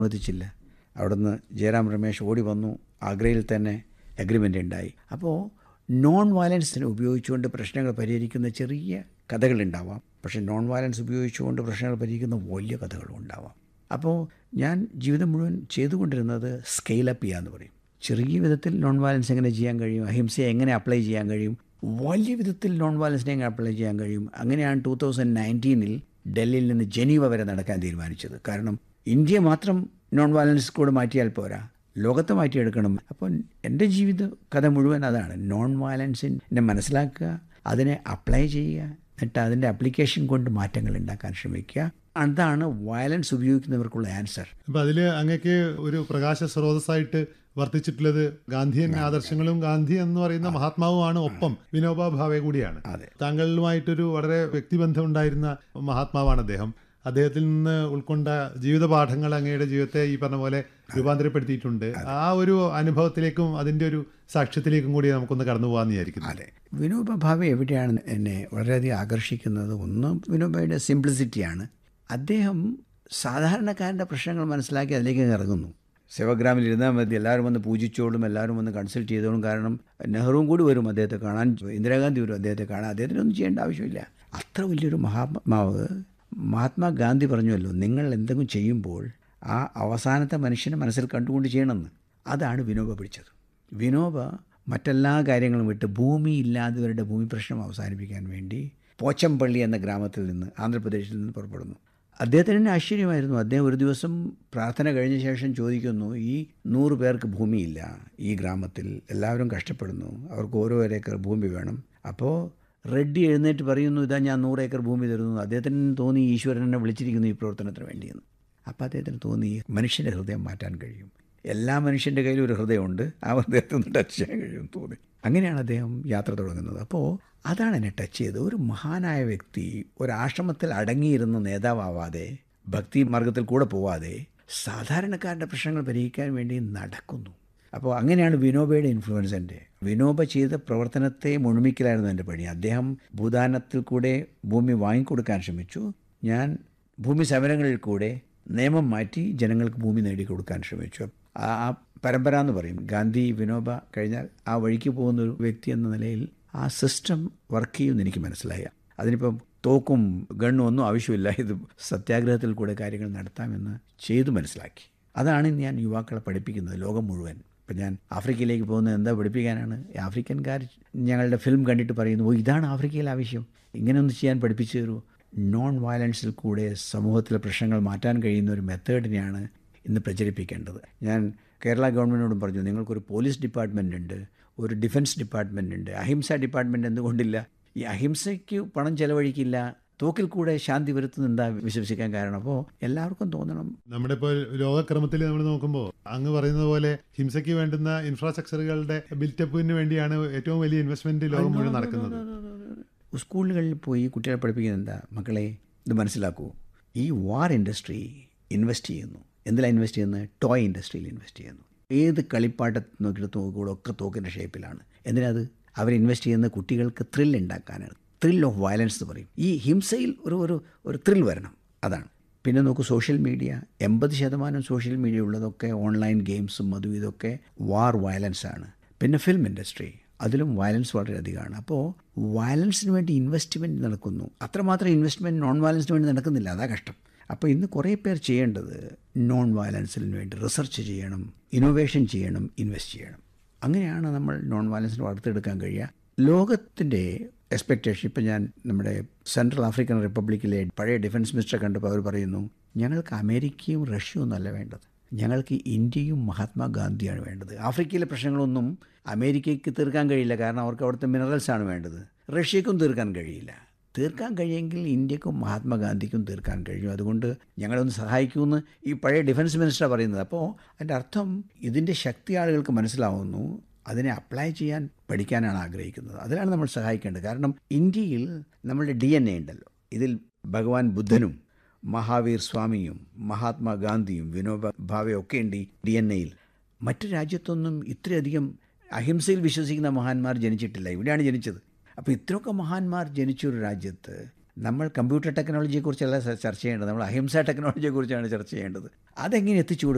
അനുവദിച്ചില്ല അവിടുന്ന് ജയറാം രമേശ് ഓടി വന്നു ആഗ്രയിൽ തന്നെ അഗ്രിമെൻ്റ് ഉണ്ടായി അപ്പോൾ നോൺ വയലൻസിനെ ഉപയോഗിച്ചുകൊണ്ട് പ്രശ്നങ്ങൾ പരിഹരിക്കുന്ന ചെറിയ കഥകളുണ്ടാവാം പക്ഷേ നോൺ വയലൻസ് ഉപയോഗിച്ചുകൊണ്ട് പ്രശ്നങ്ങൾ പരിഹരിക്കുന്ന വലിയ കഥകളും ഉണ്ടാവാം അപ്പോൾ ഞാൻ ജീവിതം മുഴുവൻ ചെയ്തുകൊണ്ടിരുന്നത് സ്കെയിലപ്പ് ചെയ്യുക എന്ന് പറയും ചെറിയ വിധത്തിൽ നോൺ വയലൻസ് എങ്ങനെ ചെയ്യാൻ കഴിയും അഹിംസയെ എങ്ങനെ അപ്ലൈ ചെയ്യാൻ കഴിയും വലിയ വിധത്തിൽ നോൺ വയലൻസിനെ എങ്ങനെ അപ്ലൈ ചെയ്യാൻ കഴിയും അങ്ങനെയാണ് ടൂ തൗസൻഡ് നയൻറ്റീനിൽ ഡൽഹിയിൽ നിന്ന് ജനീവ വരെ നടക്കാൻ തീരുമാനിച്ചത് കാരണം ഇന്ത്യ മാത്രം നോൺ വയലൻസ് കൂടെ മാറ്റിയാൽ പോരാ ലോകത്തെ മാറ്റിയെടുക്കണം അപ്പോൾ എൻ്റെ ജീവിത കഥ മുഴുവൻ അതാണ് നോൺ വയലൻസിനെ മനസ്സിലാക്കുക അതിനെ അപ്ലൈ ചെയ്യുക എന്നിട്ട് അതിൻ്റെ അപ്ലിക്കേഷൻ കൊണ്ട് മാറ്റങ്ങൾ ഉണ്ടാക്കാൻ ശ്രമിക്കുക അതാണ് വയലൻസ് ഉപയോഗിക്കുന്നവർക്കുള്ള ആൻസർ അപ്പൊ അതില് അങ്ങക്ക് ഒരു പ്രകാശ സ്രോതസ്സായിട്ട് വർത്തിച്ചിട്ടുള്ളത് ഗാന്ധിയൻ ആദർശങ്ങളും ഗാന്ധി എന്ന് പറയുന്ന മഹാത്മാവുമാണ് ഒപ്പം വിനോബ ഭാവെ കൂടിയാണ് അതെ. താങ്കളുമായിട്ടൊരു വളരെ വ്യക്തിബന്ധം ഉണ്ടായിരുന്ന മഹാത്മാവാണ് അദ്ദേഹം അദ്ദേഹത്തിൽ നിന്ന് ഉൾക്കൊണ്ട ജീവിത പാഠങ്ങൾ അങ്ങയുടെ ജീവിതത്തെ ഈ പറഞ്ഞ പോലെ രൂപാന്തരപ്പെടുത്തിയിട്ടുണ്ട് ആ ഒരു അനുഭവത്തിലേക്കും അതിന്റെ ഒരു സാക്ഷ്യത്തിലേക്കും കൂടി നമുക്കൊന്ന് കടന്നു പോകാന്ന് വിചാരിക്കുന്നു അതെ വിനോബ ഭാവെ എവിടെയാണ് എന്നെ വളരെയധികം ആകർഷിക്കുന്നത് ഒന്ന് വിനോബയുടെ സിംപ്ലിസിറ്റിയാണ് അദ്ദേഹം സാധാരണക്കാരൻ്റെ പ്രശ്നങ്ങൾ മനസ്സിലാക്കി അതിലേക്ക് അങ്ങ് ഇറങ്ങുന്നു സെവഗ്രാമിൽ ഇരുന്നാൽ മതി എല്ലാവരും വന്ന് പൂജിച്ചോളും എല്ലാവരും വന്ന് കൺസൾട്ട് ചെയ്തോളും കാരണം നെഹ്റുവും കൂടി വരും അദ്ദേഹത്തെ കാണാൻ ഇന്ദിരാഗാന്ധി വരും അദ്ദേഹത്തെ കാണാൻ അദ്ദേഹത്തിനൊന്നും ചെയ്യേണ്ട ആവശ്യമില്ല അത്ര വലിയൊരു മഹാത്മാവ് മഹാത്മാഗാന്ധി പറഞ്ഞുവല്ലോ നിങ്ങൾ എന്തെങ്കിലും ചെയ്യുമ്പോൾ ആ അവസാനത്തെ മനുഷ്യനെ മനസ്സിൽ കണ്ടുകൊണ്ട് ചെയ്യണമെന്ന് അതാണ് വിനോബ പിടിച്ചത് വിനോബ മറ്റെല്ലാ കാര്യങ്ങളും വിട്ട് ഭൂമി ഇല്ലാത്തവരുടെ ഭൂമി പ്രശ്നം അവസാനിപ്പിക്കാൻ വേണ്ടി പോച്ചമ്പള്ളി എന്ന ഗ്രാമത്തിൽ നിന്ന് ആന്ധ്രാപ്രദേശിൽ നിന്ന് പുറപ്പെടുന്നു അദ്ദേഹത്തിന് തന്നെ ആശ്ചര്യമായിരുന്നു അദ്ദേഹം ഒരു ദിവസം പ്രാർത്ഥന കഴിഞ്ഞ ശേഷം ചോദിക്കുന്നു ഈ നൂറ് പേർക്ക് ഭൂമിയില്ല ഈ ഗ്രാമത്തിൽ എല്ലാവരും കഷ്ടപ്പെടുന്നു അവർക്ക് ഓരോ ഏക്കർ ഭൂമി വേണം അപ്പോൾ റെഡ്ഡി എഴുന്നേറ്റ് പറയുന്നു ഇതാ ഞാൻ നൂറ് ഏക്കർ ഭൂമി തരുന്നു അദ്ദേഹത്തിന് തോന്നി ഈശ്വരൻ എന്നെ വിളിച്ചിരിക്കുന്നു ഈ പ്രവർത്തനത്തിന് വേണ്ടിയെന്ന് അപ്പോൾ അദ്ദേഹത്തിന് തോന്നി മനുഷ്യൻ്റെ ഹൃദയം മാറ്റാൻ കഴിയും എല്ലാ മനുഷ്യൻ്റെ കയ്യിലും ഒരു ഹൃദയമുണ്ട് ആ ഹൃദയത്തിൽ നിന്ന് ടച്ച് ചെയ്യാൻ കഴിയും തോന്നി അങ്ങനെയാണ് അദ്ദേഹം യാത്ര തുടങ്ങുന്നത് അപ്പോൾ അതാണ് എന്നെ ടച്ച് ചെയ്തത് ഒരു മഹാനായ വ്യക്തി ഒരു ആശ്രമത്തിൽ അടങ്ങിയിരുന്ന നേതാവാവാതെ ഭക്തി മാർഗത്തിൽ കൂടെ പോവാതെ സാധാരണക്കാരുടെ പ്രശ്നങ്ങൾ പരിഹരിക്കാൻ വേണ്ടി നടക്കുന്നു അപ്പോൾ അങ്ങനെയാണ് വിനോബയുടെ ഇൻഫ്ലുവൻസ് എൻ്റെ വിനോബ ചെയ്ത പ്രവർത്തനത്തെ മുഴുമിക്കലായിരുന്നു എൻ്റെ പണി അദ്ദേഹം ഭൂദാനത്തിൽ കൂടെ ഭൂമി വാങ്ങിക്കൊടുക്കാൻ ശ്രമിച്ചു ഞാൻ ഭൂമി സമരങ്ങളിൽ കൂടെ നിയമം മാറ്റി ജനങ്ങൾക്ക് ഭൂമി നേടിക്കൊടുക്കാൻ ശ്രമിച്ചു ആ ആ പരമ്പര എന്ന് പറയും ഗാന്ധി വിനോബ കഴിഞ്ഞാൽ ആ വഴിക്ക് പോകുന്ന ഒരു വ്യക്തി എന്ന നിലയിൽ ആ സിസ്റ്റം വർക്ക് ചെയ്യുമെന്ന് എനിക്ക് മനസ്സിലായി അതിനിപ്പം തോക്കും ഗണ്ണും ഒന്നും ആവശ്യമില്ല ഇത് സത്യാഗ്രഹത്തിൽ കൂടെ കാര്യങ്ങൾ നടത്താമെന്ന് ചെയ്തു മനസ്സിലാക്കി അതാണ് ഞാൻ യുവാക്കളെ പഠിപ്പിക്കുന്നത് ലോകം മുഴുവൻ ഇപ്പം ഞാൻ ആഫ്രിക്കയിലേക്ക് പോകുന്നത് എന്താ പഠിപ്പിക്കാനാണ് ആഫ്രിക്കൻകാർ ഞങ്ങളുടെ ഫിലിം കണ്ടിട്ട് പറയുന്നു ഓ ഇതാണ് ആഫ്രിക്കയിൽ ആവശ്യം ഇങ്ങനെയൊന്ന് ചെയ്യാൻ പഠിപ്പിച്ചു തരൂ നോൺ വയലൻസിൽ കൂടെ സമൂഹത്തിലെ പ്രശ്നങ്ങൾ മാറ്റാൻ കഴിയുന്ന ഒരു മെത്തേഡിനെയാണ് ഇന്ന് പ്രചരിപ്പിക്കേണ്ടത് ഞാൻ കേരള ഗവൺമെൻറ്റിനോടും പറഞ്ഞു നിങ്ങൾക്കൊരു പോലീസ് ഡിപ്പാർട്ട്മെൻ്റ് ഉണ്ട് ഒരു ഡിഫൻസ് ഡിപ്പാർട്ട്മെൻ്റ് ഉണ്ട് അഹിംസ ഡിപ്പാർട്ട്മെൻറ്റ് എന്തുകൊണ്ടില്ല ഈ അഹിംസയ്ക്ക് പണം ചെലവഴിക്കില്ല തോക്കിൽ കൂടെ ശാന്തി വരുത്തുന്നുണ്ടാ വിശ്വസിക്കാൻ കാരണം അപ്പോൾ എല്ലാവർക്കും തോന്നണം നമ്മുടെ ഇപ്പോൾ ലോകക്രമത്തിൽ നമ്മൾ നോക്കുമ്പോൾ അങ്ങ് പറയുന്നത് പോലെ ഹിംസയ്ക്ക് വേണ്ടുന്ന ഇൻഫ്രാസ്ട്രക്ചറുകളുടെ ബിൽറ്റപ്പിന് വേണ്ടിയാണ് ഏറ്റവും വലിയ ഇൻവെസ്റ്റ്മെന്റ് ലോകം മുഴുവൻ നടക്കുന്നത് സ്കൂളുകളിൽ പോയി കുട്ടികളെ പഠിപ്പിക്കുന്നത് എന്താ മക്കളെ ഇത് മനസ്സിലാക്കൂ ഈ വാർ ഇൻഡസ്ട്രി ഇൻവെസ്റ്റ് ചെയ്യുന്നു എന്തിലാണ് ഇൻവെസ്റ്റ് ചെയ്യുന്നത് ടോയ് ഇൻഡസ്ട്രിയിൽ ഇൻവെസ്റ്റ് ചെയ്യുന്നു ഏത് കളിപ്പാട്ടം നോക്കിയിട്ട് നോക്കുകൂടെ ഒക്കെ തോക്കിൻ്റെ ഷേപ്പിലാണ് എന്തിനത് അവർ ഇൻവെസ്റ്റ് ചെയ്യുന്നത് കുട്ടികൾക്ക് ത്രിൽ ഉണ്ടാക്കാനാണ് ത്രിൽ ഓഫ് വയലൻസ് എന്ന് പറയും ഈ ഹിംസയിൽ ഒരു ഒരു ഒരു ത്രിൽ വരണം അതാണ് പിന്നെ നോക്കൂ സോഷ്യൽ മീഡിയ എൺപത് ശതമാനം സോഷ്യൽ മീഡിയ ഉള്ളതൊക്കെ ഓൺലൈൻ ഗെയിംസും അതും ഇതൊക്കെ വാർ വയലൻസ് ആണ് പിന്നെ ഫിലിം ഇൻഡസ്ട്രി അതിലും വയലൻസ് വളരെയധികമാണ് അപ്പോൾ വയലൻസിന് വേണ്ടി ഇൻവെസ്റ്റ്മെൻറ്റ് നടക്കുന്നു അത്രമാത്രം ഇൻവെസ്റ്റ്മെൻറ്റ് നോൺ വയലൻസിന് വേണ്ടി നടക്കുന്നില്ല അതാ കഷ്ടം അപ്പോൾ ഇന്ന് കുറേ പേർ ചെയ്യേണ്ടത് നോൺ വയലൻസിന് വേണ്ടി റിസർച്ച് ചെയ്യണം ഇന്നോവേഷൻ ചെയ്യണം ഇൻവെസ്റ്റ് ചെയ്യണം അങ്ങനെയാണ് നമ്മൾ നോൺ വയലൻസിന് വളർത്തിയെടുക്കാൻ കഴിയുക ലോകത്തിൻ്റെ എക്സ്പെക്റ്റേഷൻ ഇപ്പം ഞാൻ നമ്മുടെ സെൻട്രൽ ആഫ്രിക്കൻ റിപ്പബ്ലിക്കിലെ പഴയ ഡിഫൻസ് മിനിസ്റ്ററെ കണ്ടപ്പോൾ അവർ പറയുന്നു ഞങ്ങൾക്ക് അമേരിക്കയും റഷ്യയും ഒന്നല്ല വേണ്ടത് ഞങ്ങൾക്ക് ഇന്ത്യയും മഹാത്മാഗാന്ധിയാണ് വേണ്ടത് ആഫ്രിക്കയിലെ പ്രശ്നങ്ങളൊന്നും അമേരിക്കയ്ക്ക് തീർക്കാൻ കഴിയില്ല കാരണം അവർക്ക് അവിടുത്തെ മിനറൽസാണ് വേണ്ടത് റഷ്യക്കും തീർക്കാൻ കഴിയില്ല തീർക്കാൻ കഴിയുമെങ്കിൽ ഇന്ത്യക്കും മഹാത്മാഗാന്ധിക്കും തീർക്കാൻ കഴിയും അതുകൊണ്ട് ഞങ്ങളൊന്ന് സഹായിക്കുമെന്ന് ഈ പഴയ ഡിഫൻസ് മിനിസ്റ്റർ പറയുന്നത് അപ്പോൾ അതിൻ്റെ അർത്ഥം ഇതിൻ്റെ ശക്തി ആളുകൾക്ക് മനസ്സിലാവുന്നു അതിനെ അപ്ലൈ ചെയ്യാൻ പഠിക്കാനാണ് ആഗ്രഹിക്കുന്നത് അതിലാണ് നമ്മൾ സഹായിക്കേണ്ടത് കാരണം ഇന്ത്യയിൽ നമ്മളുടെ ഡി എൻ എ ഉണ്ടല്ലോ ഇതിൽ ഭഗവാൻ ബുദ്ധനും മഹാവീർ സ്വാമിയും മഹാത്മാഗാന്ധിയും വിനോബ ഭാവയും ഒക്കെ ഉണ്ട് ഈ ഡി എൻ എയിൽ മറ്റു രാജ്യത്തൊന്നും ഇത്രയധികം അഹിംസയിൽ വിശ്വസിക്കുന്ന മഹാന്മാർ ജനിച്ചിട്ടില്ല ഇവിടെയാണ് ജനിച്ചത് അപ്പോൾ ഇത്രയൊക്കെ മഹാന്മാർ ജനിച്ചൊരു രാജ്യത്ത് നമ്മൾ കമ്പ്യൂട്ടർ ടെക്നോളജിയെക്കുറിച്ചല്ല ചർച്ച ചെയ്യേണ്ടത് നമ്മൾ അഹിംസ ടെക്നോളജിയെക്കുറിച്ചാണ് ചർച്ച ചെയ്യേണ്ടത് അതെങ്ങനെ എത്തിച്ചു കൊടുക്കും